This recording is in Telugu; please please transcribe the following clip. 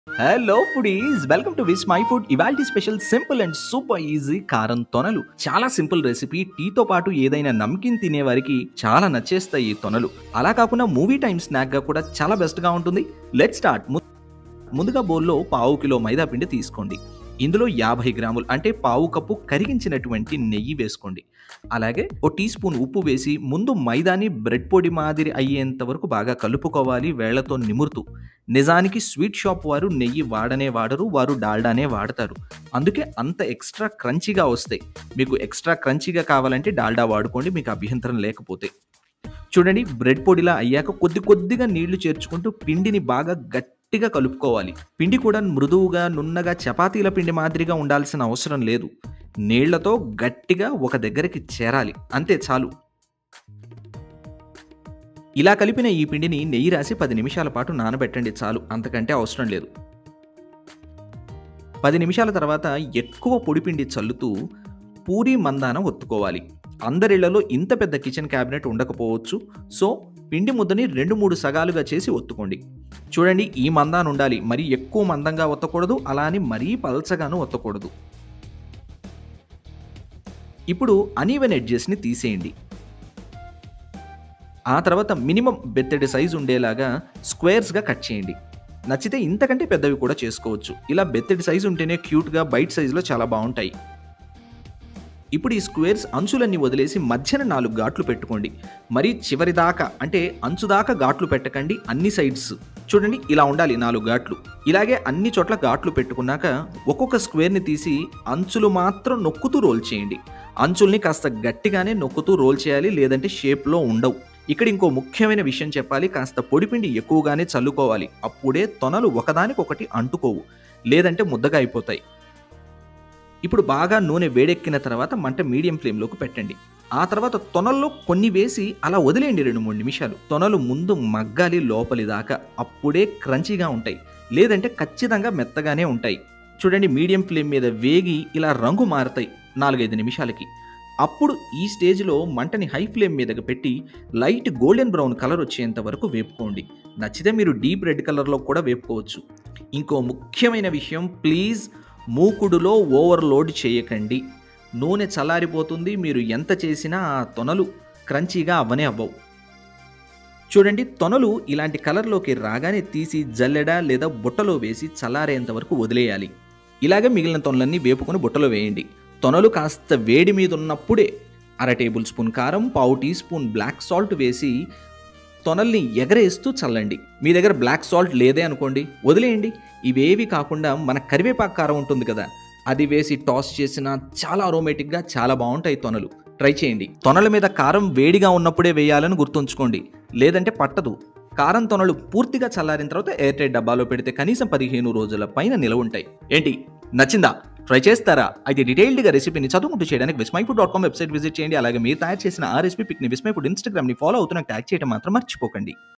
hello foodies welcome to Vismai food ఇవాల్టి special simple and super easy కారం తొనలు చాలా సింపుల్ రెసిపీ టీతో పాటు ఏదైనా నమ్కిన్ తినే వారికి చాలా నచ్చేస్తాయి ఈ తొనలు అలా కాకుండా మూవీ టైం స్నాక్ గా కూడా చాలా బెస్ట్ గా ఉంటుంది లెట్ స్టార్ట్ ముందుగా బౌల్లో పావు కిలో మైదా పిండి తీసుకోండి ఇందులో యాభై గ్రాములు అంటే పావు కప్పు కరిగించినటువంటి నెయ్యి వేసుకోండి అలాగే ఓ టీ స్పూన్ ఉప్పు వేసి ముందు మైదాని బ్రెడ్ పొడి మాదిరి అయ్యేంత వరకు బాగా కలుపుకోవాలి వేళ్లతో నిమురుతూ నిజానికి స్వీట్ షాప్ వారు నెయ్యి వాడనే వాడరు వారు డాల్డానే వాడతారు అందుకే అంత ఎక్స్ట్రా క్రంచీగా వస్తాయి మీకు ఎక్స్ట్రా క్రంచీగా కావాలంటే డాల్డా వాడుకోండి మీకు అభ్యంతరం లేకపోతే చూడండి బ్రెడ్ పొడిలా అయ్యాక కొద్ది కొద్దిగా నీళ్లు చేర్చుకుంటూ పిండిని బాగా గట్టిగా కలుపుకోవాలి పిండి కూడా మృదువుగా నున్నగా చపాతీల పిండి మాదిరిగా ఉండాల్సిన అవసరం లేదు నీళ్లతో గట్టిగా ఒక దగ్గరికి చేరాలి అంతే చాలు ఇలా కలిపిన ఈ పిండిని నెయ్యి రాసి పది నిమిషాల పాటు నానబెట్టండి చాలు అంతకంటే అవసరం లేదు పది నిమిషాల తర్వాత ఎక్కువ పొడిపిండి చల్లుతూ పూరి మందాన ఒత్తుకోవాలి అందరిళ్లలో ఇంత పెద్ద కిచెన్ క్యాబినెట్ ఉండకపోవచ్చు సో పిండి ముద్దని రెండు మూడు సగాలుగా చేసి ఒత్తుకోండి చూడండి ఈ మందాన ఉండాలి మరీ ఎక్కువ మందంగా ఒత్తకూడదు అలా అని మరీ పల్చగాను ఒత్తకూడదు ఇప్పుడు అనీవెన్ ఎడ్జెస్ని తీసేయండి ఆ తర్వాత మినిమం బెత్తడి సైజు ఉండేలాగా స్క్వేర్స్గా కట్ చేయండి నచ్చితే ఇంతకంటే పెద్దవి కూడా చేసుకోవచ్చు ఇలా బెత్తడి సైజు ఉంటేనే క్యూట్గా బైట్ సైజులో చాలా బాగుంటాయి ఇప్పుడు ఈ స్క్వేర్స్ అంచులన్నీ వదిలేసి మధ్యన నాలుగు ఘాట్లు పెట్టుకోండి మరి చివరి దాకా అంటే అంచు దాకా ఘాట్లు పెట్టకండి అన్ని సైడ్స్ చూడండి ఇలా ఉండాలి నాలుగు ఘాట్లు ఇలాగే అన్ని చోట్ల ఘాట్లు పెట్టుకున్నాక ఒక్కొక్క స్క్వేర్ని తీసి అంచులు మాత్రం నొక్కుతూ రోల్ చేయండి అంచుల్ని కాస్త గట్టిగానే నొక్కుతూ రోల్ చేయాలి లేదంటే షేప్లో ఉండవు ఇక్కడ ఇంకో ముఖ్యమైన విషయం చెప్పాలి కాస్త పొడిపిండి ఎక్కువగానే చల్లుకోవాలి అప్పుడే తొనలు ఒకదానికొకటి అంటుకోవు లేదంటే ముద్దగా అయిపోతాయి ఇప్పుడు బాగా నూనె వేడెక్కిన తర్వాత మంట మీడియం ఫ్లేమ్లోకి పెట్టండి ఆ తర్వాత తొనల్లో కొన్ని వేసి అలా వదిలేయండి రెండు మూడు నిమిషాలు తొనలు ముందు మగ్గాలి లోపలి దాకా అప్పుడే క్రంచీగా ఉంటాయి లేదంటే ఖచ్చితంగా మెత్తగానే ఉంటాయి చూడండి మీడియం ఫ్లేమ్ మీద వేగి ఇలా రంగు మారుతాయి నాలుగైదు నిమిషాలకి అప్పుడు ఈ స్టేజ్లో మంటని హై ఫ్లేమ్ మీదకి పెట్టి లైట్ గోల్డెన్ బ్రౌన్ కలర్ వచ్చేంత వరకు వేపుకోండి నచ్చితే మీరు డీప్ రెడ్ కలర్లో కూడా వేపుకోవచ్చు ఇంకో ముఖ్యమైన విషయం ప్లీజ్ మూకుడులో ఓవర్లోడ్ చేయకండి నూనె చల్లారిపోతుంది మీరు ఎంత చేసినా ఆ తొనలు క్రంచీగా అవ్వనే అవ్వవు చూడండి తొనలు ఇలాంటి కలర్లోకి రాగానే తీసి జల్లెడ లేదా బుట్టలో వేసి చల్లారేంత వరకు వదిలేయాలి ఇలాగే మిగిలిన తొనలన్నీ వేపుకొని బుట్టలో వేయండి తొనలు కాస్త వేడి మీద ఉన్నప్పుడే అర టేబుల్ స్పూన్ కారం పావు టీ స్పూన్ బ్లాక్ సాల్ట్ వేసి తొనల్ని ఎగరేస్తూ చల్లండి మీ దగ్గర బ్లాక్ సాల్ట్ లేదే అనుకోండి వదిలేయండి ఇవేవి కాకుండా మన కరివేపాకు కారం ఉంటుంది కదా అది వేసి టాస్ చేసిన చాలా అరోమేటిక్గా చాలా బాగుంటాయి తొనలు ట్రై చేయండి తొనల మీద కారం వేడిగా ఉన్నప్పుడే వేయాలని గుర్తుంచుకోండి లేదంటే పట్టదు కారం తొనలు పూర్తిగా చల్లారిన తర్వాత ఎయిర్ టైట్ డబ్బాలో పెడితే కనీసం పదిహేను రోజుల పైన నిలవ ఉంటాయి ఏంటి నచ్చిందా ట్రై చేస్తారా అయితే డీటెయిల్డ్గా రెసిపీని చదువుకుంటూ చేయడానికి Vismai food dot com website visit చేయండి అలాగే మీరు తయారు చేసిన ఆ రెసిపీ పిక్ని విస్మై ఫుడ్ ఇన్స్టాగ్రామ్ని ఫాలో అవుతూ నాకు ట్యాగ్ చేయడం మాత్రం మర్చిపోకండి